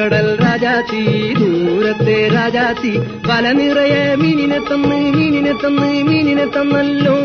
നീലക്കടൽ രാജാത്തി ദൂരത്തെ രാജാത്തി വല നിറയെ മീനിനെ തന്ന് മീനിനെ തന്ന് മീനിനെ തന്നല്ലോ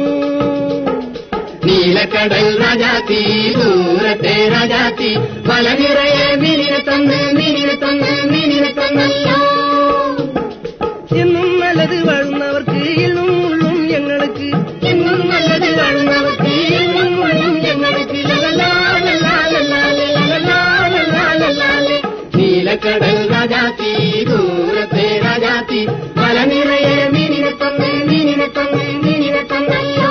നീലക്കടൽ രാജാത്തി ദൂരത്തെ രാജാത്തി വല നിറയെ മീനിനെ തന്ന് മീനിനെ തന്ന് മീനിനെ തന്നല്ലോ എന്നും നല്ലത് വാഴുന്നവർക്ക് എന്നും ഉള്ളും ഞങ്ങൾക്ക് എന്നും നല്ലത് കാണുന്നവർക്ക് എന്നും ഉള്ളും ഞങ്ങൾക്ക് ലലലാ, ലലാ, ലലാ, ലലാ, ലലാ, ലലാ, ലേ. നീലക്കടൽ രാജാത്തി ദൂരത്തെ രാജാത്തി വല നിറയെ മീനിനെ തന്ന് മീനിനെ തന്ന് മീനിനെ തന്നല്ലോ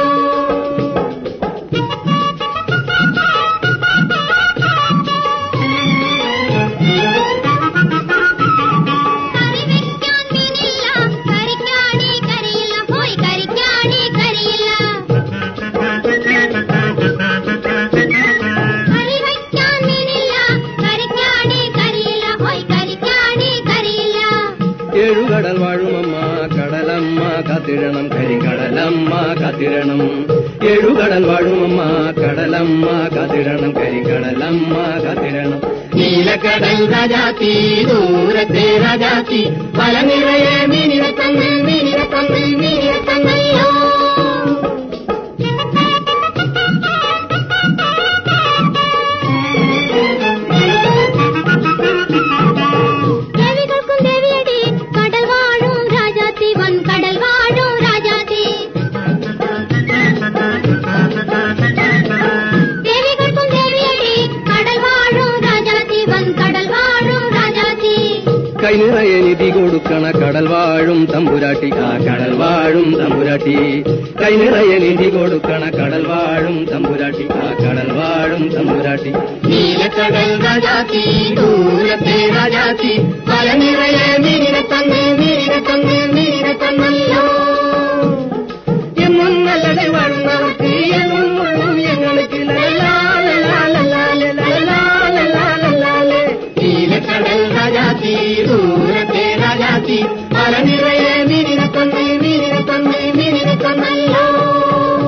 കറിവെക്കാൻ മീനില്ല കറിക്കാണി കറിയില്ല പോയി കറിക്കാണി കറിയില്ല കറിവെക്കാൻ മീനില്ല കറിക്കാണി കറിയില്ല പോയി കറിക്കാണി കറിയില്ല ഏഴുകടൽ വാഴുമമ്മ കടലമ്മ കത്തിടണം കരിങ്കടലമ്മ കത്തിടണം ഏഴുകടൽ വാഴുമമ്മ കടലമ്മ കത്തിടണം കരിങ്കടലമ്മ കത്തിടണം നീലക്കടൽ രാജാത്തി ദൂരത്തെ രാജാത്തി പല നിറയെ മീനിനെ തന്ന് മീനിനെ തന്ന് മീനിനെ തന്നല്ലോ ദേവികൾക്കും ദേവിയടി കടൽ വാഴും രാജാത്തി വൻ കടൽ വാഴും രാജാത്തി ദേവികൾക്കും ദേവിയടി കടൽ വാഴും രാജാത്തി വൻ കടൽ വാഴും രാജാത്തി കൈ നിറയെ നിധി കൊടുക്കണ കടൽ വാഴും തമ്പുരാട്ടി ആ കടൽ വാഴും തമ്പുരാട്ടി കൈ നിറയെ നിധി കൊടുക്കണ കടൽ വാഴും തമ്പുരാട്ടി ആ കടൽ വാഴും തമ്പുരാട്ടി നീലക്കടൽ രാജാത്തി ദൂരത്തെ രാജാത്തി പല നിറയെ മീനിനെ തന്ന് മീനിനെ തന്ന് മീനിനെ തന്നല്ലോ എന്നും നല്ലത് വാഴുന്നവർക്ക് എന്നും ഉള്ള